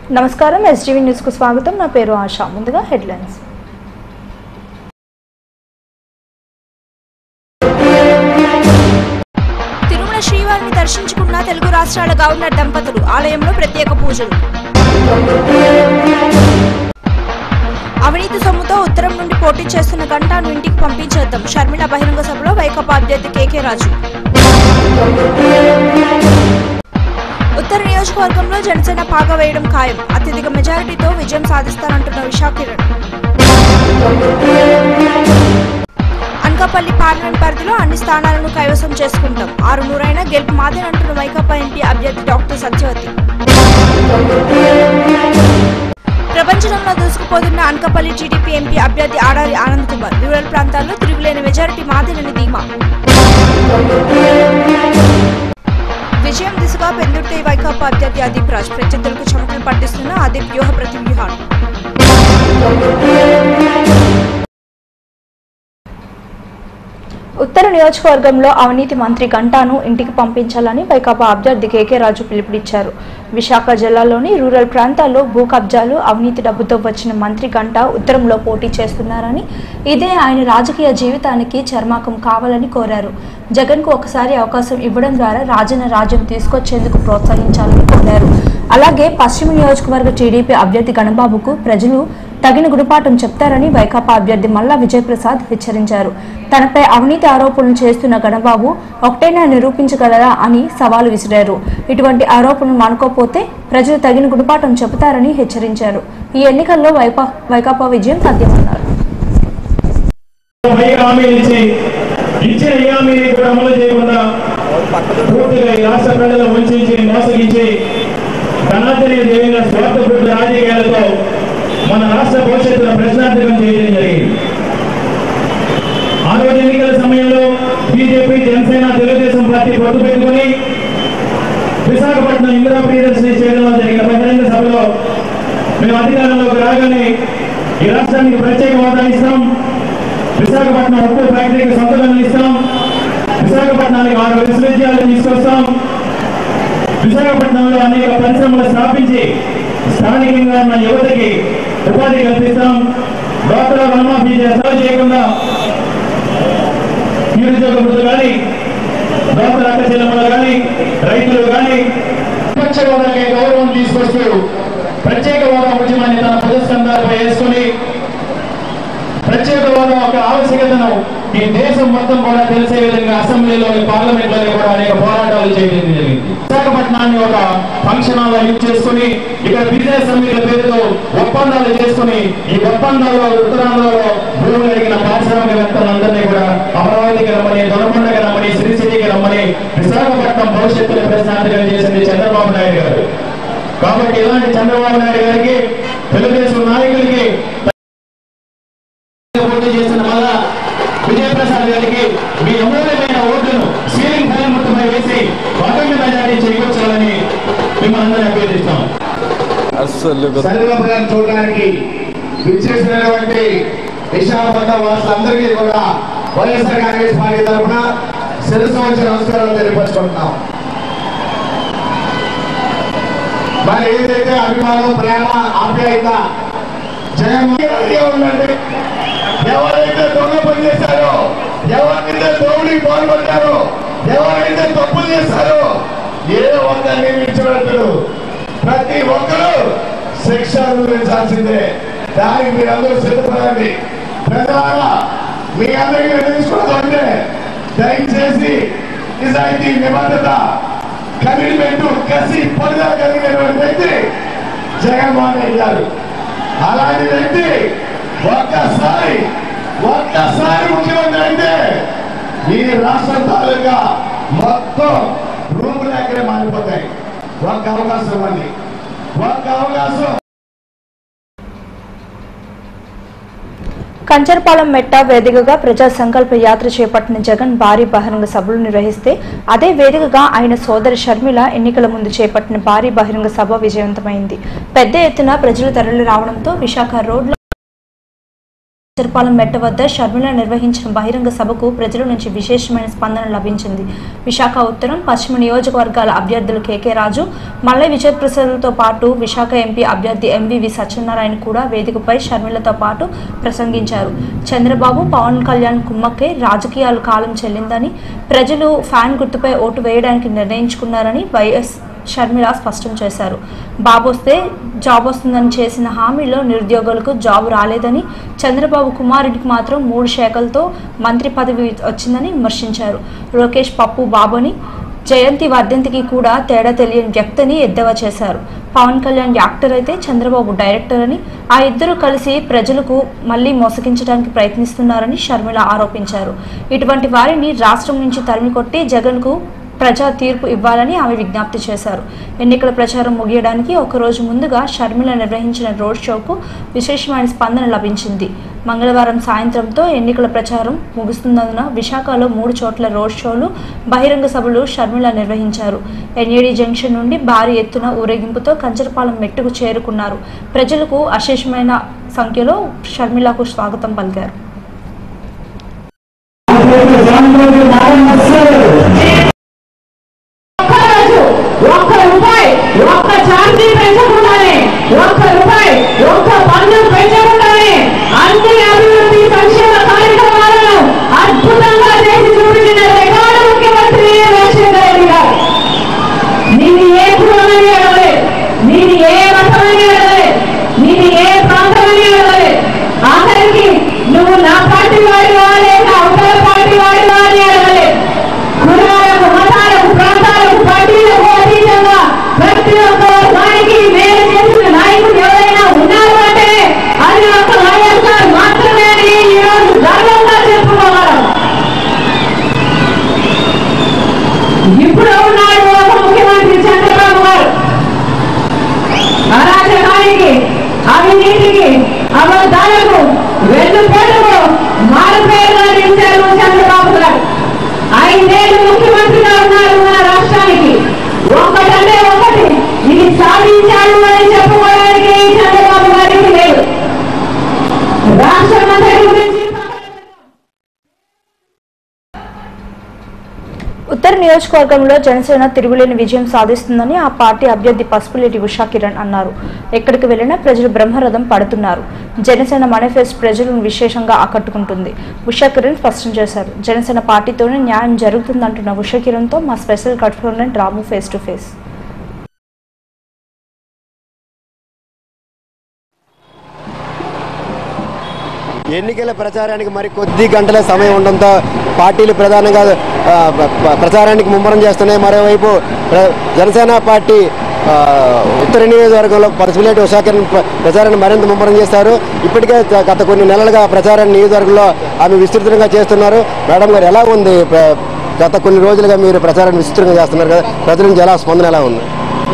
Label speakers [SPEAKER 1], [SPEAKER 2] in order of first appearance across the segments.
[SPEAKER 1] నమస్కారం STV news కు స్వాగతం నా పేరు ఆశ ముందుగా హెడ్లైన్స్
[SPEAKER 2] తిరుమల శ్రీవారిని దర్శించుకున్న తెలుగు రాష్ట్రాల గవర్నర్ దంపతులు ఆలయంలో ప్రత్యేక పూజలు అవినీతి సొమ్ముతో ఉత్తరం నుండి పోటీ చేస్తున్న గంటాను ఇంటికి పంపించేద్దాం షర్మిల బహిరంగ సభలో వైకాపా అభ్యర్థి కేకే రాజు ఉత్తర నియోజకవర్గంలో జనసేన పాగా వేయడం ఖాయం అత్యధిక మెజారిటీతో విజయం సాధిస్తానంటున్న విశాఖ కిరణ్ అనకాపల్లి పార్లమెంట్ పరిధిలో అన్ని స్థానాలను కైవసం చేసుకుంటాం ఆరు నూరైనా గెలుపు మాదేనంటున్న వైకాపా ఎంపీ అభ్యర్థి డాక్టర్ సత్యవతి ప్రపంచంలో దూసుకుపోతున్న అనకాపల్లి టీడీపీ ఎంపీ అభ్యర్థి ఆడారి ఆనంద్ కుమార్ రూరల్ ప్రాంతాల్లో తిరుగులేని మెజారిటీ మాదేనని ధీమా విజయం దిశగా పెందుర్తి వైకాపా అభ్యర్థి అదీప్ రాజ్ ప్రత్యర్థులకు చెమటలు పట్టిస్తున్న అదీప్ వ్యూహ ప్రతివ్యూహాలు
[SPEAKER 1] ఉత్తర నియోజకవర్గంలో అవినీతి మంత్రి గంటాను ఇంటికి పంపించాలని వైకాపా అభ్యర్థి కేకే రాజు పిలుపునిచ్చారు విశాఖ జిల్లాలోని రూరల్ ప్రాంతాల్లో భూ కబ్జాలు అవినీతి డబ్బుతో వచ్చిన మంత్రి గంట ఉత్తరంలో పోటీ చేస్తున్నారని ఇదే ఆయన రాజకీయ జీవితానికి చర్మాకం కావాలని కోరారు జగన్కు ఒకసారి అవకాశం ఇవ్వడం ద్వారా రాజన్న రాజ్యం తీసుకొచ్చేందుకు ప్రోత్సహించాలని కోరారు అలాగే పశ్చిమ నియోజకవర్గ టీడీపీ అభ్యర్థి గణబాబుకు ప్రజలు తగిన గుణపాఠం చెప్తారని వైకాపా అభ్యర్థి మల్లా విజయప్రసాద్ హెచ్చరించారు తనపై అవినీతి ఆరోపణలు చేస్తున్న గణబాబు ఒకటైనా నిరూపించగలరా అని సవాలు విసిరారు ఇటువంటి ఆరోపణలు మానుకోపోతే ప్రజలు తగిన గుణపాఠం చెబుతారని హెచ్చరించారు ఈ ఎన్నికల్లో వైపా వైకాపా విజయం సాధ్యమన్నారు
[SPEAKER 3] పై హామీలు ఇచ్చి ఇచ్చిన ఈ హామీని కూడా అమలు చేయకుండా పూర్తిగా ఈ రాష్ట్ర ప్రజలను వంచి మోసగించి ధనార్జన జరిగిన స్వార్థపూర్త రాజకీయాలతో మన రాష్ట్ర భవిష్యత్తును ప్రశ్నార్థకం చేయడం జరిగింది ఆ రోజు ఎన్నికల సమయంలో బీజేపీ జనసేన తెలుగుదేశం పార్టీ పొత్తు పెట్టుకుని విశాఖపట్నం ఇందిరా ప్రియదర్శిని చేయడంలో జరిగిన బహిరంగ సభలో మేము అధికారంలోకి రాగానే ఈ రాష్ట్రానికి ప్రత్యేక హోదా ఇస్తాం విశాఖపట్నం ఉప్పు ఫ్యాక్టరీకి సొంత గనులు ఇస్తాం విశాఖపట్నానికి ఆరు విశ్వవిద్యాలయాలు తీసుకొస్తాం విశాఖపట్నంలో అనేక పరిశ్రమలు స్థాపించి స్థానికంగా ఉన్న యువతకి ఉపాధి కల్పిస్తాం డాక్టర్ రుణమాఫీ సేవ చేయకుండా నిరుద్యోగ వృద్ధులు కానీ డాక్టర్ అక్క చెల్లెమ్మలు కానీ రైతులు కానీ విపక్ష హోదాకి గౌరవం తీసుకొస్తూ ప్రత్యేక హోదా ఉద్యమాన్ని తన ప్రదర్శనపై వేసుకుని ప్రత్యేక హోదా యొక్క ఆవశ్యకతను ఈ దేశం మొత్తం కూడా తెలిసే విధంగా అసెంబ్లీలోని పార్లమెంట్ లోని కూడా అనేక పోరాటాలు చేయడం జరిగింది విశాఖపట్నాన్ని ఒక ఫంక్షన్ హాల్ యూజ్ చేసుకుని ఇక్కడ బిజినెస్ సమ్మిట్ల పేరుతో ఒప్పందాలు చేసుకుని ఈ ఒప్పందాల్లో ఉత్తరాంధ్రలో భూములు కలిగిన పారిశ్రామికవేత్తలందరినీ కూడా అమరావతికి రమ్మని దొనకొండకి రమ్మని శ్రీశైలికి రమ్మని విశాఖపట్నం భవిష్యత్తును ప్రశ్నార్థకం చేసింది చంద్రబాబు నాయుడు గారు కాబట్టి ఇలాంటి చంద్రబాబు నాయుడు గారికి తెలుగుదేశం నాయకులకి పోటీ చేస్తున్న వల్ల విజయప్రసాద్ గారికి మీ అమూల్యమైన ఓట్లను సీలింగ్ ఫ్యాన్ మొత్తంపై వేసి అఖండ మెజార్టీ చేకూర్చాలని మిమ్మల్ని అందరినీ అభ్యర్థిస్తాం
[SPEAKER 4] అస్సలు
[SPEAKER 5] చంద్రబాబు గారిని చూడడానికి విచ్చేసినటువంటి విశాఖపట్నం వాసులందరికీ కూడా వైఎస్ఆర్ కాంగ్రెస్ పార్టీ తరఫున శిరస్సు వచ్చి నమస్కారాలు తెలియపరుచుకుంటున్నాం మరి ఏదైతే అభిమానం ప్రేమ ఆప్యాయత జగన్మోహన్ ఉందండి ఎవరైతే దొంగ పని చేశారో ఎవరైతే దోవుడికి పాల్పడ్డారో ఎవరైతే తప్పులు చేశారో ఏ ఒక్కరిని విడిచిపెట్టరు ప్రతి ఒక్కరూ శిక్ష అనుభవించాల్సిందే దానికి మీరందరూ సిద్ధపడండి ప్రధాన మీ అందరికీ నిర్ణయించుకోవాలంటే దయచేసి నిజాయితీ నిబద్ధత కమిట్మెంట్ కసి పడుదల కలిగినటువంటి వ్యక్తి జగన్మోహన్ రెడ్డి గారు అలాంటి వ్యక్తి ఒక్కసారి ఒక్కసారి ముఖ్యమంత్రి అయితే ఈ రాష్ట్రం తాలూకా మొత్తం రూపులు ఎక్కడే మారిపోతాయి ఒక్క అవకాశం ఇవ్వండి ఒక్క అవకాశం
[SPEAKER 1] కంచర్పాలెం మెట్ట వేదికగా ప్రజా సంకల్ప యాత్ర చేపట్టిన జగన్ భారీ బహిరంగ సభలు నిర్వహిస్తే అదే వేదికగా ఆయన సోదరి షర్మిల ఎన్నికల ముందు చేపట్టిన భారీ బహిరంగ సభ విజయవంతమైంది పెద్ద ఎత్తున ప్రజలు తరలి రావడంతో విశాఖ రోడ్లో తిరుపాలెం మెట్ట వద్ద షర్మిల నిర్వహించిన బహిరంగ సభకు ప్రజల నుంచి విశేషమైన స్పందన లభించింది విశాఖ ఉత్తరం పశ్చిమ నియోజకవర్గాల అభ్యర్థులు కేకే రాజు మల్లె విజయప్రసాద్లతో పాటు విశాఖ ఎంపీ అభ్యర్థి ఎంవివి సత్యనారాయణ కూడా వేదికపై షర్మిలతో పాటు ప్రసంగించారు చంద్రబాబు పవన్ కళ్యాణ్ కుమ్మక్కే రాజకీయాలు కాలం చెల్లిందని ప్రజలు ఫ్యాన్ గుర్తుపై ఓటు వేయడానికి నిర్ణయించుకున్నారని వైఎస్ షర్మిల స్పష్టం చేశారు బాబు వస్తే జాబ్ వస్తుందని చేసిన హామీలో నిరుద్యోగులకు జాబ్ రాలేదని చంద్రబాబు కుమారుడికి మాత్రం మూడు శాఖలతో మంత్రి పదవి వచ్చిందని విమర్శించారు లోకేష్ పప్పు బాబుని జయంతి వర్ధంతికి కూడా తేడా తెలియని వ్యక్తిని ఎద్దేవా చేశారు పవన్ కళ్యాణ్ యాక్టర్ అయితే చంద్రబాబు డైరెక్టర్ అని ఆ ఇద్దరు కలిసి ప్రజలకు మళ్లీ మోసగించడానికి ప్రయత్నిస్తున్నారని షర్మిల ఆరోపించారు ఇటువంటి వారిని రాష్ట్రం నుంచి తరిమికొట్టి జగన్కు ప్రజా తీర్పు ఇవ్వాలని ఆమె విజ్ఞప్తి చేశారు ఎన్నికల ప్రచారం ముగియడానికి ఒక రోజు ముందుగా షర్మిల నిర్వహించిన రోడ్ షోకు విశేషమైన స్పందన లభించింది మంగళవారం సాయంత్రంతో ఎన్నికల ప్రచారం ముగుస్తున్నందున విశాఖలో మూడు చోట్ల రోడ్ షోలు బహిరంగ సభలు షర్మిల నిర్వహించారు ఎన్ఏడి జంక్షన్ నుండి భారీ ఎత్తున ఊరేగింపుతో కంచరపాలెం మెట్టుకు చేరుకున్నారు ప్రజలకు అశేషమైన సంఖ్యలో షర్మిలకు స్వాగతం పలికారు
[SPEAKER 4] ఒక్కరోజు ఒక్క రూపాయి ఒక్క ఛార్జీ పెంచకుండానే ఒక్క రూపాయి ఒక్క పన్ను పెంచకుండానే అన్ని అభివృద్ధి సంక్షేమ కార్యక్రమాలను అద్భుతంగా చేసి చూపించిన రికార్డు ముఖ్యమంత్రి రాజశేఖర రెడ్డి గారు నీది ఏ కులమని అడగలే నీది ఏ మతమని అడగలే నీది ఏ ప్రాంతమని అడగలే ఆఖరికి నువ్వు నా పార్టీ వాడివా లేక అవతల పార్టీ వాడివా అని అడగలే కులాలకు మతాలకు ప్రాంతాలకు పార్టీలకు అతీతంగా ప్రతి ఒక్క వర్గానికి మేలు చేసిన నాయకుడు ఎవరైనా ఉన్నారు అంటే అది ఒక వైఎస్ఆర్ మాత్రమే అని ఈరోజు గర్వంగా చెప్పుకోగలం ఇప్పుడు ఉన్నాడు ఒక ముఖ్యమంత్రి చంద్రబాబు గారు అరాచకానికి అవినీతికి అబద్ధాలకు వెన్నుపోటుకు మారుపేరుగా నిలిచారు చంద్రబాబు గారు ఐదేళ్ళు ముఖ్యమంత్రిగా ఉన్నారు మన రాష్ట్రానికి ఒక్కటంటే ఒకటి ఇది సాధించాడు అని చెప్పుకోవడానికి చంద్రబాబు గారికి లేదు రాష్ట్రం అంతటి గురించి
[SPEAKER 1] ఉత్తర నియోజకవర్గంలో జనసేన తిరుగులేని విజయం సాధిస్తుందని ఆ పార్టీ అభ్యర్థి పసుపులేటి ఉషా కిరణ్ అన్నారు ఎక్కడికి వెళ్లినా ప్రజలు బ్రహ్మరథం పడుతున్నారు జనసేన మేనిఫెస్టో ప్రజలను విశేషంగా ఆకట్టుకుంటుంది ఉషా కిరణ్ స్పష్టం చేశారు జనసేన పార్టీతోనే న్యాయం జరుగుతుందంటున్న ఉషా కిరణ్తో మా special correspondent Ramu face to face
[SPEAKER 6] ఎన్నికల ప్రచారానికి మరి కొద్ది గంటల సమయం ఉండడంతో పార్టీలు ప్రధానంగా ఆ, ప- ప- ప్రచారానికి ముమ్మరం చేస్తున్నాయి మరోవైపు ప్ర- జనసేన పార్టీ ఆ, ఉత్తర నియోజకవర్గంలో పరసులేటి ఉషాకరణ ప్రచారాన్ని మరింత ముమ్మరం చేస్తారు ఇప్పటికే గ- గత కొన్ని నెలలుగా ప్రచారాన్ని నియోజకవర్గంలో ఆమె విస్తృతంగా చేస్తున్నారు మేడం గారు ఎలా ఉంది ప్ర- గత కొన్ని రోజులుగా మీరు ప్రచారాన్ని విస్తృతంగా చేస్తున్నారు కదా ప్రజల నుంచి ఎలా స్పందన ఎలా ఉంది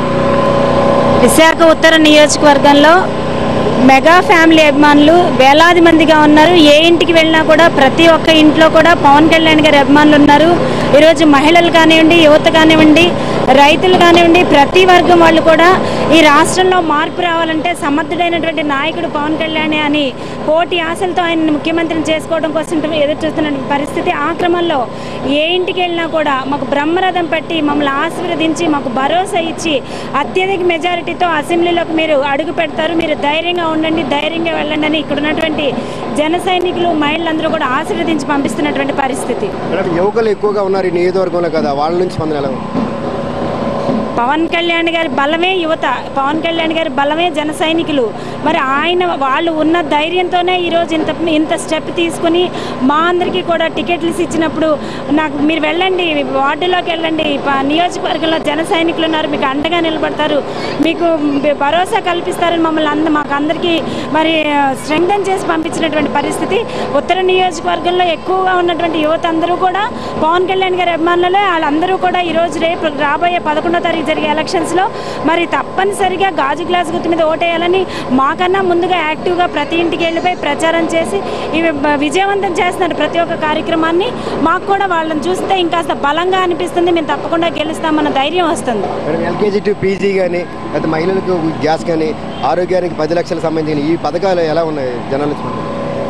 [SPEAKER 7] విశాఖ ఉత్తర నియోజకవర్గంలో మెగా ఫ్యామిలీ అభిమానులు వేలాది మందిగా ఉన్నారు ఏ ఇంటికి వెళ్ళినా కూడా ప్రతి ఒక్క ఇంట్లో కూడా పవన్ కళ్యాణ్ గారి అభిమానులు ఉన్నారు ఈరోజు మహిళలు కానివ్వండి యువత కానివ్వండి రైతులు కానివ్వండి ప్రతి వర్గం వాళ్ళు కూడా ఈ రాష్ట్రంలో మార్పు రావాలంటే సమర్థుడైనటువంటి నాయకుడు పవన్ కళ్యాణ్ అని కోటి ఆశలతో ఆయన ముఖ్యమంత్రిని చేసుకోవడం కోసం ఎదురు చూస్తున్న పరిస్థితి ఆ క్రమంలో ఏ ఇంటికి వెళ్ళినా కూడా మాకు బ్రహ్మరథం పట్టి మమ్మల్ని ఆశీర్వదించి మాకు భరోసా ఇచ్చి అత్యధిక మెజారిటీతో అసెంబ్లీలోకి మీరు అడుగు పెడతారు మీరు ధైర్యంగా ఉండండి ధైర్యంగా వెళ్ళండి అని ఇక్కడ ఉన్నటువంటి జన సైనికులు మహిళలందరూ కూడా ఆశీర్వదించి పంపిస్తున్నటువంటి పరిస్థితి
[SPEAKER 6] మేడం యువకులు ఎక్కువగా ఉన్నారు ఈ నియోజకవర్గంలో కదా వాళ్ళ నుంచి స్పందన ఎలా ఉంది
[SPEAKER 7] పవన్ కళ్యాణ్ గారి బలమే యువత పవన్ కళ్యాణ్ గారి బలమే జన సైనికులు మరి ఆయన వాళ్ళు ఉన్న ధైర్యంతోనే ఈరోజు ఇంత ఇంత స్టెప్ తీసుకుని మా అందరికీ కూడా టికెట్లు ఇచ్చినప్పుడు నాకు మీరు వెళ్ళండి వార్డులోకి వెళ్ళండి ప- నియోజకవర్గంలో జన సైనికులు ఉన్నారు మీకు అండగా నిలబడతారు మీకు భరోసా కల్పిస్తారని మమ్మల్ని అంద మాకు అందరికీ మరి స్ట్రెంగ్తన్ చేసి పంపించినటువంటి పరిస్థితి ఉత్తర నియోజకవర్గంలో ఎక్కువగా ఉన్నటువంటి యువత అందరూ కూడా పవన్ కళ్యాణ్ గారి అభిమానులే వాళ్ళందరూ కూడా ఈరోజు రేపు రాబోయే పదకొండో తారీఖు జరిగే ఎలక్షన్స్లో మరి తప్పనిసరిగా గాజు గ్లాస్ గుర్తు మీద ఓటేయాలని మాకన్నా ముందుగా యాక్టివ్గా ప్రతి ఇంటికి వెళ్ళిపోయి ప్రచారం చేసి ఇవి బ- విజయవంతం చేస్తున్నారు ప్రతి ఒక్క కార్యక్రమాన్ని మాకు కూడా వాళ్ళని చూస్తే ఇంకాస్త బలంగా అనిపిస్తుంది మేము తప్పకుండా గెలుస్తామన్న ధైర్యం వస్తుంది
[SPEAKER 6] మేడం ఎల్కేజీ టు పీజీ కానీ లేకపోతే మహిళలకు గ్యాస్ కానీ ఆరోగ్యానికి పది లక్షలకు సంబంధించిన ఈ పథకాలు ఎలా ఉన్నాయి జనాలు స్పందన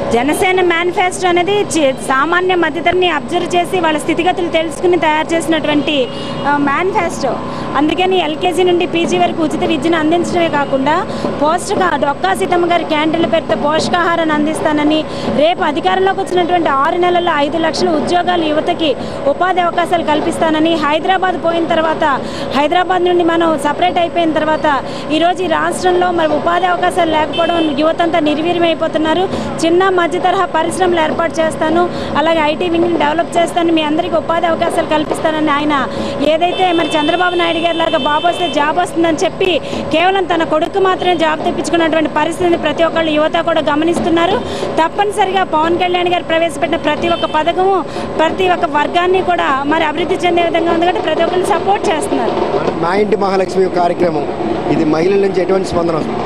[SPEAKER 7] జనసేన మేనిఫెస్టో అనేది చి- సామాన్య మధ్యతరని అబ్జర్వ్ చేసి వాళ్ళ స్థితిగతులు తెలుసుకుని తయారు చేసినటువంటి మేనిఫెస్టో అందుకని ఎల్కేజీ నుండి పీజీ వరకు ఉచిత విద్యను అందించడమే కాకుండా పోషక డొక్కా సీతమ్మ గారి క్యాంటీన్ల పేరుతో పోషకాహారాన్ని అందిస్తానని రేపు అధికారంలోకి వచ్చినటువంటి ఆరు నెలల్లో ఐదు లక్షల ఉద్యోగాలు యువతకి ఉపాధి అవకాశాలు కల్పిస్తానని హైదరాబాద్ పోయిన తర్వాత హైదరాబాద్ నుండి మనం సపరేట్ అయిపోయిన తర్వాత ఈరోజు ఈ రాష్ట్రంలో మరి ఉపాధి అవకాశాలు లేకపోవడం యువతంతా నిర్వీర్యమైపోతున్నారు చిన్న మధ్య తరహా పరిశ్రమలు ఏర్పాటు చేస్తాను అలాగే ఐటీ వింగ్ని డెవలప్ చేస్తాను మీ అందరికీ ఉపాధి అవకాశాలు కల్పిస్తానని ఆయన ఏదైతే మరి చంద్రబాబు నాయుడు గారి లాగా బాబు వస్తే జాబ్ వస్తుందని చెప్పి కేవలం తన కొడుకు మాత్రమే జాబ్ తెప్పించుకున్నటువంటి పరిస్థితిని ప్రతి ఒక్కళ్ళు యువత కూడా గమనిస్తున్నారు తప్పనిసరిగా పవన్ కళ్యాణ్ గారు ప్రవేశపెట్టిన ప్రతి ఒక్క పథకము ప్రతి ఒక్క వర్గాన్ని కూడా మరి అభివృద్ధి చెందే విధంగా ఉంది కాబట్టి ప్రతి ఒక్కళ్ళు సపోర్ట్ చేస్తున్నారు
[SPEAKER 6] మా ఇంటి మహాలక్ష్మి కార్యక్రమం ఇది మహిళల నుంచి ఎటువంటి స్పందన వస్తుంది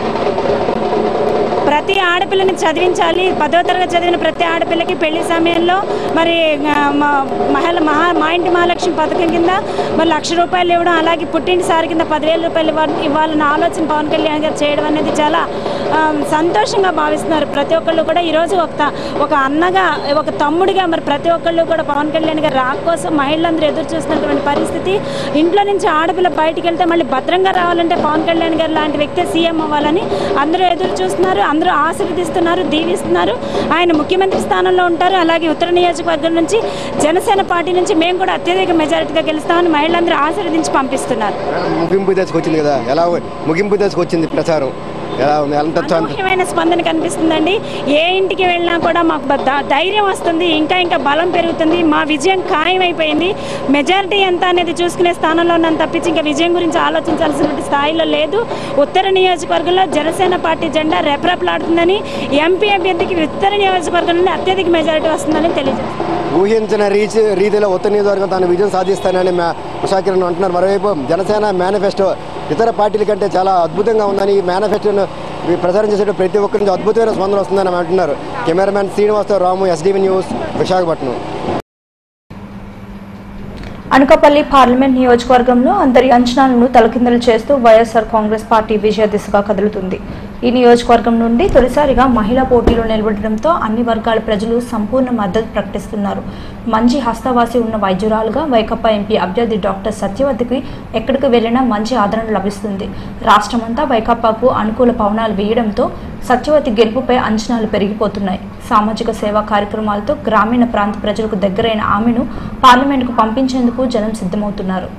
[SPEAKER 7] ప్రతి ఆడపిల్లని చదివించాలి పదో తరగతి చదివిన ప్రతి ఆడపిల్లకి పెళ్లి సమయంలో మరి ఆ, మా- మహిళ మహా మా ఇంటి మహాలక్ష్మి పథకం కింద మరి లక్ష రూపాయలు ఇవ్వడం అలాగే పుట్టింటి సారి కింద పదివేల రూపాయలు ఇవ్వ- ఇవ్వాలన్న ఆలోచన పవన్ కళ్యాణ్ గారు చేయడం అనేది చాలా ఆ, సంతోషంగా భావిస్తున్నారు ప్రతి ఒక్కళ్ళు కూడా ఈరోజు ఒక త- ఒక అన్నగా ఒక తమ్ముడిగా మరి ప్రతి ఒక్కళ్ళు కూడా పవన్ కళ్యాణ్ గారు రాక కోసం మహిళలందరూ ఎదురు చూస్తున్నటువంటి పరిస్థితి ఇంట్లో నుంచి ఆడపిల్ల బయటికి వెళ్తే మళ్ళీ భద్రంగా రావాలంటే పవన్ కళ్యాణ్ గారు లాంటి వ్యక్తి సీఎం అవ్వాలని అందరూ ఎదురు చూస్తున్నారు అందరూ ఆశీర్వదిస్తున్నారు దీవిస్తున్నారు ఆయన ముఖ్యమంత్రి స్థానంలో ఉంటారు అలాగే ఉత్తర నియోజకవర్గం నుంచి జనసేన పార్టీ నుంచి మేము కూడా అత్యధిక మెజారిటీగా గెలుస్తామని మహిళలందరూ ఆశీర్వదించి పంపిస్తున్నారు
[SPEAKER 6] ముగింపు దశకు వచ్చింది కదా ఎలా ముగింపు దశకు వచ్చింది ప్రచారం ఎలా ఉంది అంత అంత
[SPEAKER 7] అనూహ్యమైన స్పందన కనిపిస్తుందండి ఏ ఇంటికి వెళ్ళినా కూడా మాకు బ- ధ- ధైర్యం వస్తుంది ఇంకా ఇంకా బలం పెరుగుతుంది మా విజయం ఖాయం అయిపోయింది మెజారిటీ ఎంత అనేది చూసుకునే స్థానంలో ఉన్నాను తప్పించి ఇంకా విజయం గురించి ఆలోచించాల్సినటువంటి స్థాయిలో లేదు ఉత్తర నియోజకవర్గంలో జనసేన పార్టీ జెండా రెపరెపలాడుతుందని ఎంపీ అభ్యర్థికి ఉత్తర నియోజకవర్గం నుండి అత్యధిక మెజారిటీ వస్తుందని తెలియజేస్తుంది
[SPEAKER 6] ఊహించిన రీచ్ రీతిలో ఉత్తర నియోజకవర్గం తాను విజయం సాధిస్తానని మా ఉషా కిరణ్ అంటున్నారు మరోవైపు జనసేన మేనిఫెస్టో ఇతర పార్టీల కంటే చాలా అద్భుతంగా ఉందని ఈ మేనిఫెస్టోను ఈ ప్రచారం చేసే ప్రతి ఒక్కరి నుంచి అద్భుతమైన స్పందన వస్తుందని ఆమె అంటున్నారు cameraman Srinivasa Rao Ramu SDV news Visakhapatnam
[SPEAKER 1] Anakapalli parliament నియోజకవర్గంలో అందరి అంచనాలను తలకిందలు చేస్తూ వైఎస్ఆర్ కాంగ్రెస్ పార్టీ విజయ దిశగా కదులుతుంది ఈ నియోజకవర్గం నుండి తొలిసారిగా మహిళా పోటీలో నిలబడడంతో అన్ని వర్గాల ప్రజలు సంపూర్ణ మద్దతు ప్రకటిస్తున్నారు మంచి హస్తవాసి ఉన్న వైద్యురాలుగా వైకప్పా ఎంపీ అభ్యర్థి డాక్టర్ సత్యవతికి ఎక్కడికి వెళ్లినా మంచి ఆదరణ లభిస్తుంది రాష్ట్రమంతా వైకప్పాకు అనుకూల పవనాలు వేయడంతో సత్యవతి గెలుపుపై అంచనాలు పెరిగిపోతున్నాయి సామాజిక సేవా కార్యక్రమాలతో గ్రామీణ ప్రాంత ప్రజలకు దగ్గరైన ఆమెను పార్లమెంటుకు పంపించేందుకు జనం సిద్ధమవుతున్నారు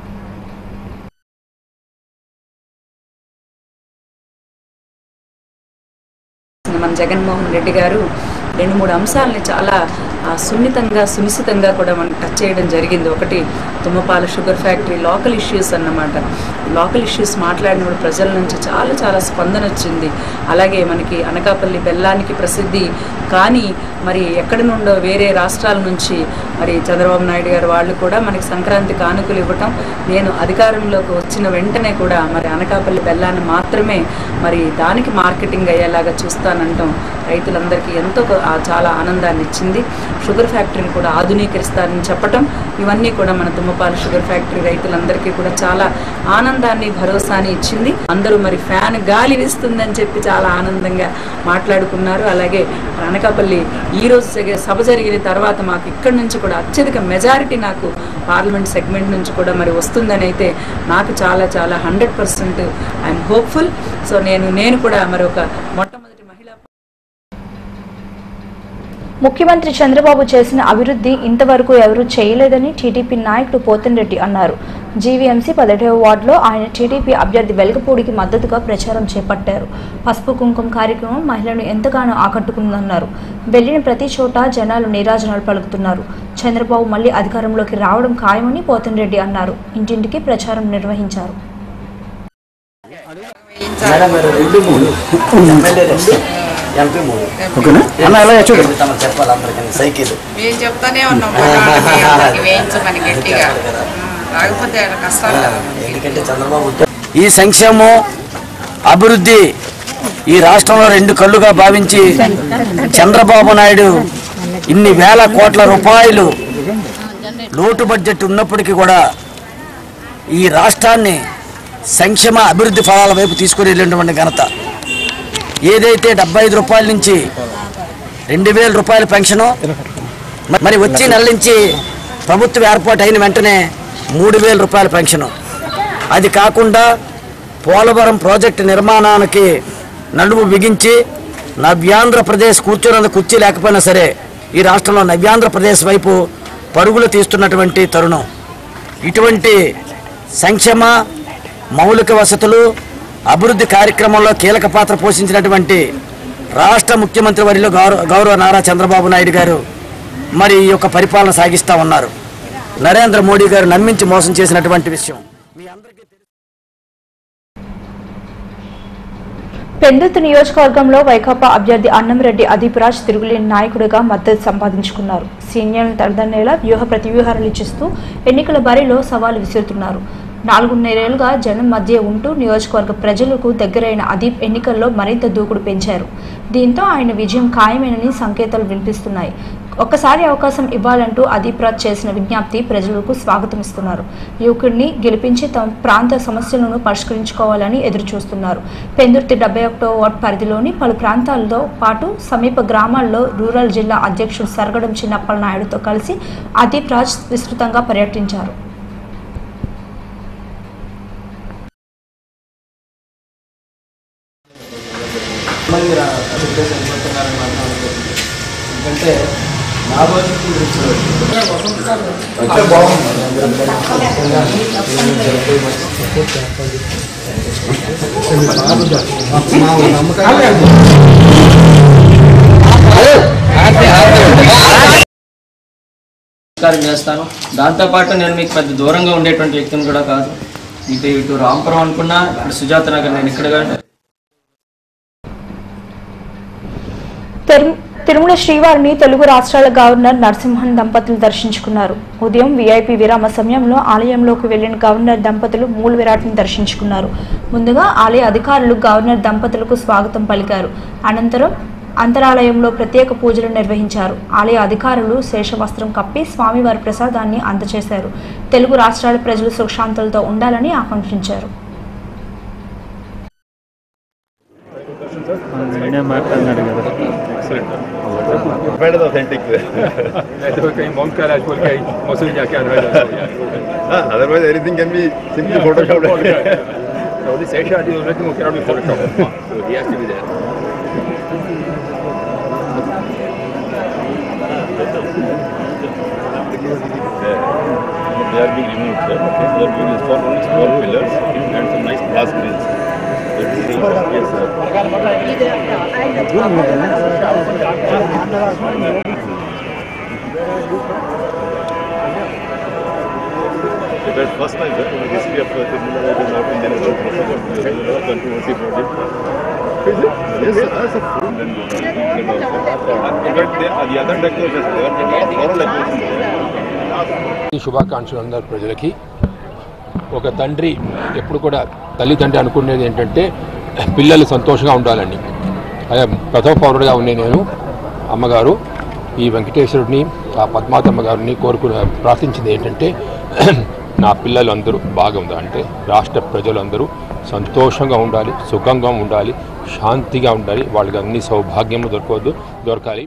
[SPEAKER 8] మన జగన్మోహన్ రెడ్డి గారు రెండు మూడు అంశాలని చాలా ఆ, సున్నితంగా సునిశ్చితంగా కూడా మనం టచ్ చేయడం జరిగింది ఒకటి Thummapala sugar factory local issues అన్నమాట లోకల్ ఇష్యూస్ మాట్లాడినప్పుడు ప్రజల నుంచి చాలా చాలా స్పందన వచ్చింది అలాగే మనకి అనకాపల్లి బెల్లానికి ప్రసిద్ధి కానీ మరి ఎక్కడి నుండో వేరే రాష్ట్రాల నుంచి మరి చంద్రబాబు నాయుడు గారు వాళ్ళు కూడా మనకి సంక్రాంతి కానుకలు ఇవ్వటం నేను అధికారంలోకి వచ్చిన వెంటనే కూడా మరి అనకాపల్లి బెల్లాన్ని మాత్రమే మరి దానికి మార్కెటింగ్ అయ్యేలాగా చూస్తానంటాం రైతులందరికీ ఎంతో కొ- ఆ చాలా ఆనందాన్ని ఇచ్చింది షుగర్ ఫ్యాక్టరీని కూడా ఆధునీకరిస్తానని చెప్పటం ఇవన్నీ కూడా మన తుమ్మపాల షుగర్ ఫ్యాక్టరీ రైతులందరికీ కూడా చాలా ఆనందాన్ని భరోసాని ఇచ్చింది అందరూ మరి ఫ్యాన్ గాలి వీస్తుందని చెప్పి చాలా ఆనందంగా మాట్లాడుకున్నారు అలాగే అనకాపల్లి ఈ రోజు జరిగే సభ జరిగిన తర్వాత మాకు ఇక్కడి నుంచి కూడా అత్యధిక మెజారిటీ నాకు పార్లమెంట్ సెగ్మెంట్ నుంచి కూడా మరి వస్తుందని అయితే నాకు చాలా చాలా hundred percent I'm hopeful so నేను నేను కూడా మరి ఒక మొట్టమొదటి మహిళా
[SPEAKER 1] ముఖ్యమంత్రి చంద్రబాబు చేసిన అభివృద్ధి ఇంతవరకు ఎవరూ చేయలేదని టీడీపీ నాయకుడు పోతిరెడ్డి అన్నారు జీవీఎంసీ పదిహేడవ వార్డులో ఆయన టీడీపీ అభ్యర్థి వెలగపూడికి మద్దతుగా ప్రచారం చేపట్టారు పసుపు కుంకుమ కార్యక్రమం మహిళలను ఎంతగానో ఆకట్టుకుందన్నారు వెళ్లిన ప్రతి చోట జనాలు నీరాజనాలు పలుకుతున్నారు చంద్రబాబు మళ్లీ అధికారంలోకి రావడం ఖాయమని పోతిరెడ్డి అన్నారు ఇంటింటికి ప్రచారం నిర్వహించారు
[SPEAKER 9] మేడం మీరు రెండు మూడు ఎమ్మెల్యే రెండు ఎంపీ మూడు
[SPEAKER 10] ఓకేనా అన్న ఎలా చూడు
[SPEAKER 9] తమ చెప్పాలి అందరికీ సైకిల్
[SPEAKER 11] మేము చెప్తానే ఉన్నాం మనవాళ్ళకి అందరికి వేయించమని గట్టిగా రాకపోతే ఆడ కష్టాలు కదా
[SPEAKER 9] ఎందుకంటే చంద్రబాబు ఉంటే
[SPEAKER 10] ఈ సంక్షేమం అభివృద్ధి ఈ రాష్ట్రంలో రెండు కళ్ళుగా భావించి చంద్రబాబు నాయుడు ఇన్ని వేల కోట్ల రూపాయలు లోటు బడ్జెట్ ఉన్నప్పటికీ కూడా ఈ రాష్ట్రాన్ని సంక్షేమ అభివృద్ధి ఫలాల వైపు తీసుకుని వెళ్ళినటువంటి ఘనత ఏదైతే డెబ్బై ఐదు రూపాయల నుంచి రెండు వేల రూపాయల పెన్షను మరి వచ్చి నెల నుంచి ప్రభుత్వం ఏర్పాటు అయిన వెంటనే మూడు వేల రూపాయల పెన్షను అది కాకుండా పోలవరం ప్రాజెక్టు నిర్మాణానికి నడుము బిగించి నవ్యాంధ్రప్రదేశ్ కూర్చున్నంత కుర్చీ లేకపోయినా సరే ఈ రాష్ట్రంలో నవ్యాంధ్రప్రదేశ్ వైపు పరుగులు తీస్తున్నటువంటి తరుణం ఇటువంటి సంక్షేమ మౌలిక వసతులు అభివృద్ధి కార్యక్రమంలో కీలక పాత్ర పోషించినటువంటి రాష్ట్ర ముఖ్యమంత్రి వరిలో గౌరవ గౌరవ నారా చంద్రబాబు నాయుడు గారు మరి ఈ యొక్క పరిపాలన సాగిస్తూ ఉన్నారు నరేంద్ర మోడీ గారు నమ్మించి మోసం చేసినటువంటి విషయం
[SPEAKER 1] పెందుతు నియోజకవర్గంలో వైకాపా అభ్యర్థి అన్నంరెడ్డి అదీపురాజ్ తిరుగులేని నాయకుడిగా మద్దతు సంపాదించుకున్నారు సీనియర్లను తలదన్నేలా వ్యూహ ప్రతివ్యూహాలు ఇచ్చిస్తూ ఎన్నికల బరిలో సవాలు విసురుతున్నారు నాలుగున్నరేళ్లుగా జనం మధ్య ఉంటూ నియోజకవర్గ ప్రజలకు దగ్గరైన అదీప్ ఎన్నికల్లో మరింత దూకుడు పెంచారు దీంతో ఆయన విజయం ఖాయమేనని సంకేతాలు వినిపిస్తున్నాయి ఒక్కసారి అవకాశం ఇవ్వాలంటూ అదీప్ రాజ్ చేసిన విజ్ఞప్తి ప్రజలకు స్వాగతం ఇస్తున్నారు యువకుడిని గెలిపించి తమ ప్రాంత సమస్యలను పరిష్కరించుకోవాలని ఎదురు చూస్తున్నారు పెందుర్తి డెబ్బై ఒకటో వార్డ్ పరిధిలోని పలు ప్రాంతాలతో పాటు సమీప గ్రామాల్లో రూరల్ జిల్లా అధ్యక్షుడు సరగడం చిన్నప్పల నాయుడుతో కలిసి అదీప్ రాజ్ విస్తృతంగా పర్యటించారు
[SPEAKER 12] మంది రా చెప్పేసి వెళ్ళిపోతున్నారని మాత్రం అనుకోండి ఎందుకంటే నా భవిష్యత్తు గురించి అంటే నమస్కారం చేస్తాను దాంతోపాటు నేను మీకు పెద్ద దూరంగా ఉండేటువంటి వ్యక్తిని కూడా కాదు ఇటు ఇటు రాంపురం అనుకున్నా ఇటు సుజాత నగర్ నేను ఇక్కడ కానీ
[SPEAKER 1] తిరు- తిరుమల శ్రీవారిని తెలుగు రాష్ట్రాల గవర్నర్ నరసింహన్ దంపతులు దర్శించుకున్నారు ఉదయం వీఐపీ విరామ సమయంలో ఆలయంలోకి వెళ్లిన గవర్నర్ దంపతులు మూల విరాట్ని దర్శించుకున్నారు ముందుగా ఆలయ అధికారులు గవర్నర్ దంపతులకు స్వాగతం పలికారు అనంతరం అంతరాలయంలో ప్రత్యేక పూజలు నిర్వహించారు ఆలయ అధికారులు శేషవస్త్రం కప్పి స్వామివారి ప్రసాదాన్ని అందజేశారు తెలుగు రాష్ట్రాల ప్రజలు సుఖశాంతులతో ఉండాలని ఆకాంక్షించారు
[SPEAKER 13] मैंने मार करना लगा
[SPEAKER 14] Better the authentic.
[SPEAKER 13] मैं तो कहीं बॉम्ब का राज बोल के मसूल जाके otherwise
[SPEAKER 14] Ah, otherwise, everything can be simply photoshopped.
[SPEAKER 13] So the Sesha is everything cannot be photoshopped. So he has to be there.
[SPEAKER 14] They are being removed, sir. They are being installed only small pillars and some nice glass grills. Yes, sir. It was first time, sir, in the history of uh, Tirumala that the North Indian Road Process there was a controversy about it. Is it? Yes, sir. That's a food. Then, uh, in fact, the, the other decorations there, but not floral decorations there.
[SPEAKER 13] ఈ శుభాకాంక్షలు అందరు ప్రజలకి ఒక తండ్రి ఎప్పుడు కూడా తల్లిదండ్రి అనుకునేది ఏంటంటే పిల్లలు సంతోషంగా ఉండాలని అదే ప్రథమ పౌరుడిగా ఉండే నేను అమ్మగారు ఈ వెంకటేశ్వరుడిని ఆ పద్మాతమ్మ గారిని కోరుకుని ప్రార్థించింది ఏంటంటే నా పిల్లలు అందరూ బాగా ఉండాలి అంటే రాష్ట్ర ప్రజలందరూ సంతోషంగా ఉండాలి సుఖంగా ఉండాలి శాంతిగా ఉండాలి వాళ్ళకి అన్ని సౌభాగ్యము దొరకవద్దు దొరకాలి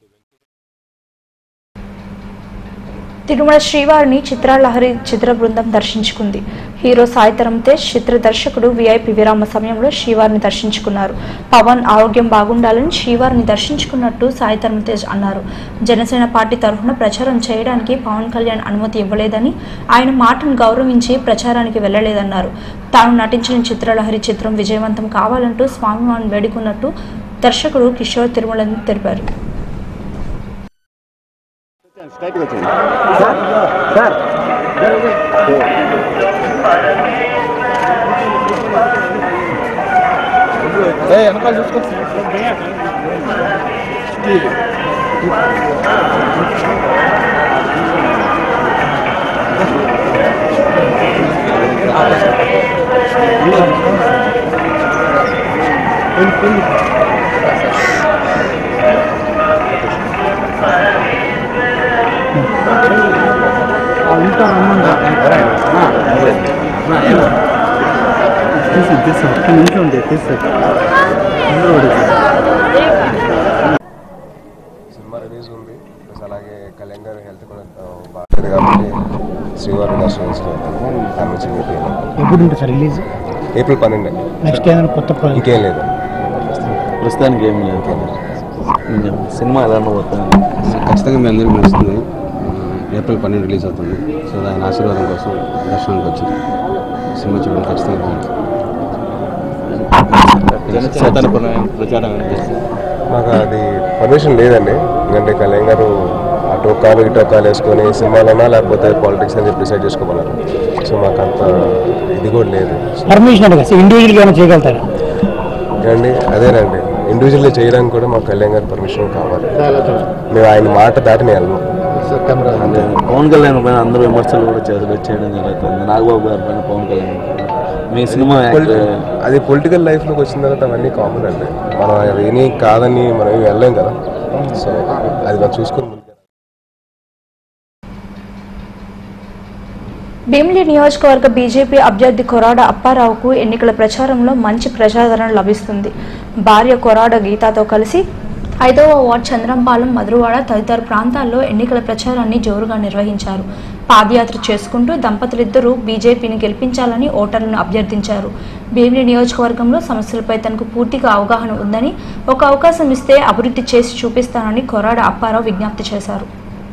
[SPEAKER 1] తిరుమల శ్రీవారిని చిత్రలహరి చిత్ర బృందం దర్శించుకుంది హీరో సాయితరం తేజ్ చిత్ర దర్శకుడు విఐపి విరామ సమయంలో శ్రీవారిని దర్శించుకున్నారు పవన్ ఆరోగ్యం బాగుండాలని శ్రీవారిని దర్శించుకున్నట్టు సాయితరం తేజ్ అన్నారు జనసేన పార్టీ తరఫున ప్రచారం చేయడానికి పవన్ కళ్యాణ్ అనుమతి ఇవ్వలేదని ఆయన మాటను గౌరవించి ప్రచారానికి వెళ్లలేదన్నారు తాను నటించిన చిత్రలహరి చిత్రం విజయవంతం కావాలంటూ స్వామివారిని వేడుకున్నట్టు దర్శకుడు కిషోర్ తిరుమలని తెలిపారు
[SPEAKER 13] వెనకాల చూసుకో
[SPEAKER 15] ఇంకా తీసి తీసి ఒక్క నిమిషం ఉంది తీసి ఉంది ప్లస్ అలాగే కళ్యాణ్ గారి హెల్త్ కూడా ఆ, బాగాలేదు కాబట్టి శ్రీవారి దర్శనం చేసుకున్నాను దాని నుంచి మీకు
[SPEAKER 16] ఎప్పుడు ఉంటుంది సార్ రిలీజ్
[SPEAKER 15] ఏప్రిల్ పన్నెండు అండి
[SPEAKER 16] నెక్స్ట్ ఏదైనా కొత్త ప్రాజెక్ట్
[SPEAKER 15] ఇంకేం లేదు
[SPEAKER 17] ప్రస్తుతానికి ఏం లేదు సినిమా ఎలా పోతుంది
[SPEAKER 18] ఖచ్చితంగా మీ అందరికీ తెలుస్తుంది ఏప్రిల్ పన్నెండు రిలీజ్ అవుతుంది సో దాని ఆశీర్వాదం కోసం దర్శనానికి వచ్చింది సినిమా చూడండి ఖచ్చితంగా
[SPEAKER 17] జనసేన ప్రచారం చేస్తారు
[SPEAKER 15] మాకు అది పర్మిషన్ లేదండి ఎందుకంటే కళ్యాణ్ గారు అటో కాలు ఇటో కాలు వేసుకొని సినిమాలోనా లేకపోతే పాలిటిక్స్ అని చెప్పి డిసైడ్ చేసుకోమన్నారు సో మాకు అంత ఇది కూడా లేదు
[SPEAKER 16] పర్మిషన్ అంటే కదా ఇండివిజువల్గా ఏమైనా చేయగలుగుతారా
[SPEAKER 15] ఏమండి అదేనండి ఇండివిజువల్లీ చేయడానికి కూడా మాకు కళ్యాణ్ గారి పర్మిషన్ కావాలి మేము ఆయన మాట దాటి నేను వెళ్ళను
[SPEAKER 17] అంటే పవన్ కళ్యాణ్ పైన అందరూ విమర్శలు కూడా చేసి చేయడం జరుగుతుంది నాగబాబు గారి పైన పవన్ కళ్యాణ్ మీ సినిమా
[SPEAKER 15] పొలి- అది పొలిటికల్ లైఫ్లోకి వచ్చిన తర్వాత అవన్నీ కామన్ అండి మనం ఏమీ కాదని మనం ఏమి వెళ్ళలేం కదా సో అది మనం చూసుకుని ముందుకు
[SPEAKER 1] భీమిలి నియోజకవర్గ బీజేపీ అభ్యర్థి కొరాడ అప్పారావుకు ఎన్నికల ప్రచారంలో మంచి ప్రజాదరణ లభిస్తుంది భార్య కొరాడ గీతాతో కలిసి ఐదవ వార్డ్ చంద్రంపాలెం మధురవాడ తదితర ప్రాంతాల్లో ఎన్నికల ప్రచారాన్ని జోరుగా నిర్వహించారు పాదయాత్ర చేసుకుంటూ దంపతులిద్దరూ బీజేపీని గెలిపించాలని ఓటర్లను అభ్యర్థించారు భీమిలి నియోజకవర్గంలో సమస్యలపై తనకు పూర్తిగా అవగాహన ఉందని ఒక అవకాశం ఇస్తే అభివృద్ధి చేసి చూపిస్తానని కొరాడ అప్పారావు విజ్ఞప్తి చేశారు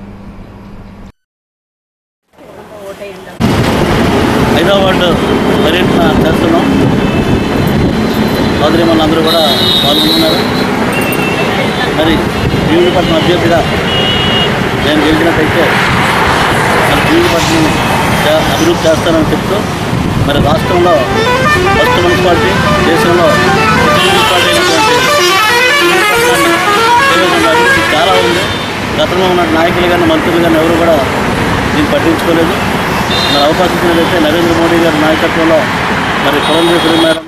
[SPEAKER 17] ఐదో వార్డు పర్యటన చేస్తున్నాం సోదరిమణులు అందరూ కూడా పాల్గొన్నారు మరి భీమునిపట్నం అభ్యర్థిగా నేను గెలిచినట్టయితే మరి భీమునిపట్నం చే- అభివృద్ధి చేస్తానని చెప్తూ మరి రాష్ట్రంలో ఫస్ట్ మున్సిపాలిటీ దేశంలో ఫస్ట్ మున్సిపాలిటీ అయినటువంటి భీమునిపట్నాన్ని ఏ విధంగా అభివృద్ధి చాలా ఉంది గతంలో ఉన్న నాయకులు కానీ మంత్రులు కానీ ఎవరు కూడా దీన్ని పట్టించుకోలేదు మరి అవకాశం ఇచ్చినట్లయితే నరేంద్ర మోడీ గారి నాయకత్వంలో మరి పురంధేశ్వరి మేడం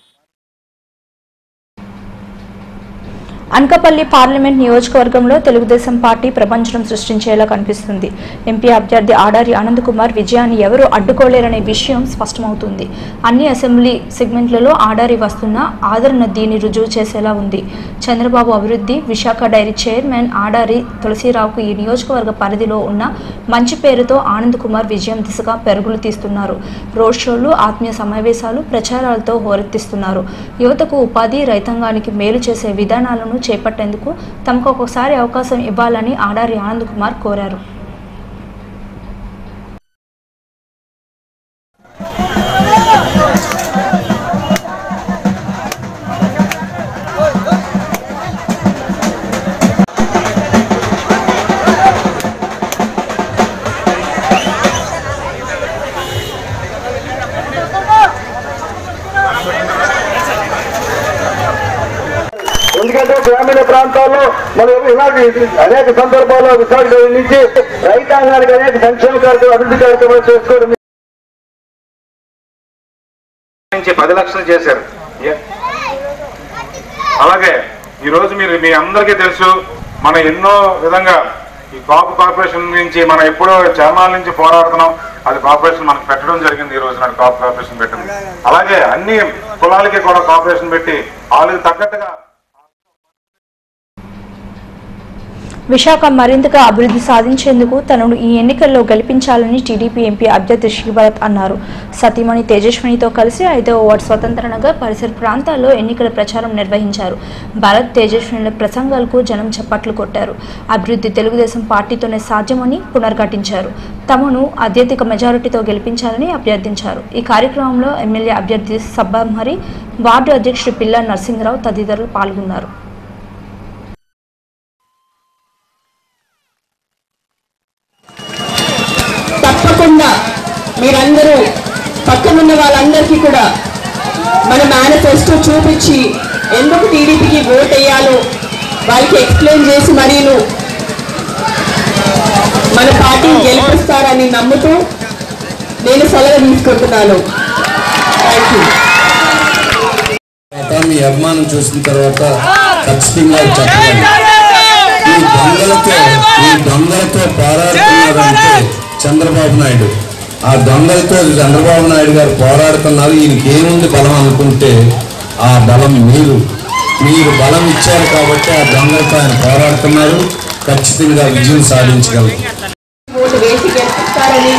[SPEAKER 1] అనకాపల్లి పార్లమెంట్ నియోజకవర్గంలో తెలుగుదేశం పార్టీ ప్రపంచం సృష్టించేలా కనిపిస్తుంది ఎంపీ అభ్యర్థి ఆడారి ఆనంద్ కుమార్ విజయాన్ని ఎవరూ అడ్డుకోలేరనే విషయం స్పష్టమవుతుంది అన్ని అసెంబ్లీ సెగ్మెంట్లలో ఆడారి వస్తున్న ఆదరణ దీన్ని రుజువు చేసేలా ఉంది చంద్రబాబు అభివృద్ధి విశాఖ డైరీ చైర్మన్ ఆడారి తులసిరావుకు ఈ నియోజకవర్గ పరిధిలో ఉన్న మంచి పేరుతో ఆనంద్ కుమార్ విజయం దిశగా పెరుగులు తీస్తున్నారు రోడ్ షోలు ఆత్మీయ సమావేశాలు ప్రచారాలతో హోరెత్తిస్తున్నారు యువతకు ఉపాధి రైతాంగానికి మేలు చేసే విధానాలను చేపట్టేందుకు తమకు ఒకసారి అవకాశం ఇవ్వాలని ఆడారి ఆనంద్ కుమార్ కోరారు
[SPEAKER 5] ఎందుకంటే గ్రామీణ ప్రాంతాల్లో మనం ఇలాంటి అనేక సందర్భాల్లో విశాఖ నుంచి రైతాంగానికి అనేక సంక్షేమ కార్యక్రమాలు అభివృద్ధి కార్యక్రమాలు చేసుకోవడం
[SPEAKER 19] నుంచి పది లక్షలు చేశారు ఏ- అలాగే ఈ రోజు మీరు మీ అందరికీ తెలుసు మనం ఎన్నో విధంగా ఈ కాపు కార్పొరేషన్ నుంచి మనం ఎప్పుడో చర్మాల నుంచి పోరాడుతున్నాం అది కార్పొరేషన్ మనకు పెట్టడం జరిగింది ఈ రోజు నాడు కాపు కార్పొరేషన్ పెట్టింది అలాగే అన్ని కులాలకి కూడా కార్పొరేషన్ పెట్టి వాళ్ళకి తగ్గట్టుగా
[SPEAKER 1] విశాఖ మరింతగా అభివృద్ధి సాధించేందుకు తనను ఈ ఎన్నికల్లో గెలిపించాలని టీడీపీ ఎంపీ అభ్యర్థి శ్రీభరత్ అన్నారు సతీమణి తేజస్వినితో కలిసి ఐదవ వార్డు స్వతంత్ర నగర్ పరిసర ప్రాంతాల్లో ఎన్నికల ప్రచారం నిర్వహించారు భరత్ తేజస్వినుల ప్రసంగాలకు జనం చప్పట్లు కొట్టారు అభివృద్ధి తెలుగుదేశం పార్టీతోనే సాధ్యమని పునర్ఘటించారు తమను అత్యధిక మెజారిటీతో గెలిపించాలని అభ్యర్థించారు ఈ కార్యక్రమంలో ఎమ్మెల్యే అభ్యర్థి సబ్బామరి వార్డు అధ్యక్షుడు పిల్ల నరసింహరావు తదితరులు పాల్గొన్నారు
[SPEAKER 4] తప్పకుండా మీరందరూ పక్కనున్న వాళ్ళందరికీ కూడా మన మేనిఫెస్టో చూపించి ఎందుకు టీడీపీకి ఓట్ వేయాలో వాళ్ళకి ఎక్స్ప్లెయిన్ చేసి మరీను మన పార్టీని గెలిపిస్తారని నమ్ముతూ నేను సెలవు తీసుకుంటున్నాను థ్యాంక్ యూ
[SPEAKER 20] తర్వాత మీ అభిమానం చూసిన తర్వాత ఖచ్చితంగా చెప్పగలను ఈ దొంగలతో ఈ దొంగలతో పోరాడుతున్నారంటే చంద్రబాబు నాయుడు ఆ దొంగలతో చంద్రబాబు నాయుడు గారు పోరాడుతున్నారు ఈయనకి ఏముంది బలం అనుకుంటే ఆ బలం మీరు మీరు బలం ఇచ్చారు కాబట్టి ఆ దొంగలతో ఆయన పోరాడుతున్నారు ఖచ్చితంగా విజయం సాధించగలరు
[SPEAKER 4] ఓటు వేసి గెలిపిస్తారని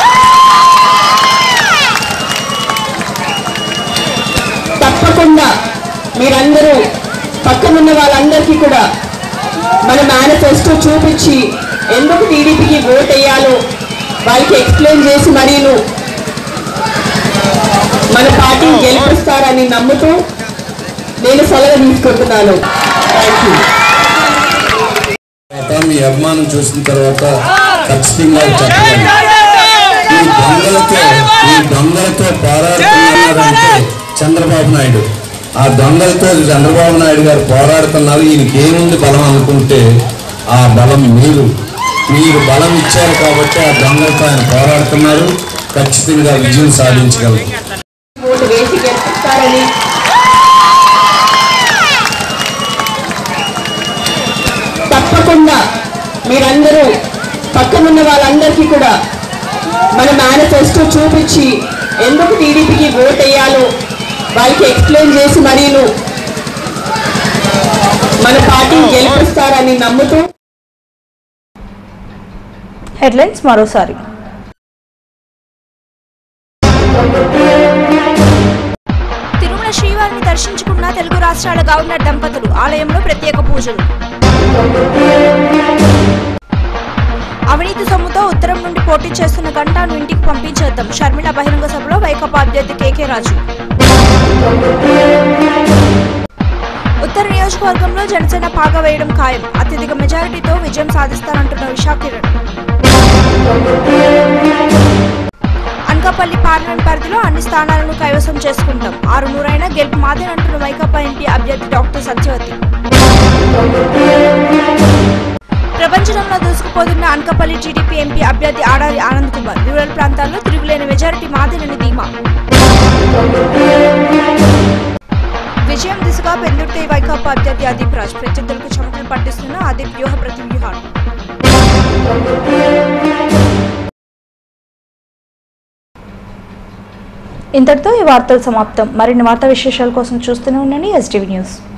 [SPEAKER 4] తప్పకుండా మీరందరూ పక్కనున్న వాళ్ళందరికీ కూడా మన మేనిఫెస్టో చూపించి ఎందుకు టీడీపీకి ఓట్ వేయాలో వాళ్ళకి ఎక్స్ప్లెయిన్ చేసి మరీను మన పార్టీని గెలిపిస్తారని నమ్ముతూ నేను సెలవు తీసుకుంటున్నాను థ్యాంక్ యూ
[SPEAKER 20] తర్వాత మీ అభిమానం చూసిన తర్వాత ఖచ్చితంగా చెప్పగలను ఈ దొంగలతో ఈ దొంగలతో పోరాడుతున్నారంటే చంద్రబాబు నాయుడు ఆ దొంగలతో చంద్రబాబు నాయుడు గారు పోరాడుతున్నారు ఈయనకి ఏముంది బలం అనుకుంటే ఆ బలం మీరు మీరు బలం ఇచ్చారు కాబట్టి ఆ దొంగలతో ఆయన పోరాడుతున్నారు ఖచ్చితంగా విజయం సాధించగలరు
[SPEAKER 4] ఓటు వేసి గెలిపిస్తారని తప్పకుండా మీరందరూ పక్కనున్న వాళ్ళందరికీ కూడా మన మేనిఫెస్టో చూపించి ఎందుకు టీడీపీకి ఓట్ వేయాలో వాళ్ళకి ఎక్స్ప్లెయిన్ చేసి మరీను మన పార్టీని గెలిపిస్తారని నమ్ముతూ
[SPEAKER 1] హెడ్లైన్స్ మరోసారి
[SPEAKER 2] తిరుమల శ్రీవారిని దర్శించుకున్న తెలుగు రాష్ట్రాల గవర్నర్ దంపతులు ఆలయంలో ప్రత్యేక పూజలు అవినీతి సొమ్ముతో ఉత్తరం నుండి పోటీ చేస్తున్న గంటాను ఇంటికి పంపించేద్దాం షర్మిల బహిరంగ సభలో వైకాపా అభ్యర్థి కేకే రాజు ఉత్తర నియోజకవర్గంలో జనసేన పాగా వేయడం ఖాయం అత్యధిక మెజారిటీతో విజయం సాధిస్తానంటున్న విశాఖ కిరణ్ అనకాపల్లి పార్లమెంట్ పరిధిలో అన్ని స్థానాలను కైవసం చేసుకుంటాం ఆరు నూరైనా గెలుపు మాదేనంటున్న వైకాపా ఎంపీ అభ్యర్థి డాక్టర్ సత్యవతి ప్రపంచంలో దూసుకుపోతున్న అనకాపల్లి టీడీపీ ఎంపీ అభ్యర్థి ఆడారి ఆనంద్ కుమార్ రూరల్ ప్రాంతాల్లో తిరుగులేని మెజారిటీ మాదేనని ధీమా విజయం దిశగా పెందుర్తి వైకాపా అభ్యర్థి అదీప్ రాజ్ ప్రత్యర్థులకు చెమటలు పట్టిస్తున్న అదీప్ వ్యూహ ప్రతివ్యూహాలు
[SPEAKER 1] ఇంతటితో ఈ వార్తలు సమాప్తం మరిన్ని వార్తా విశేషాల కోసం చూస్తూనే ఉండండి ఎస్టీవీ న్యూస్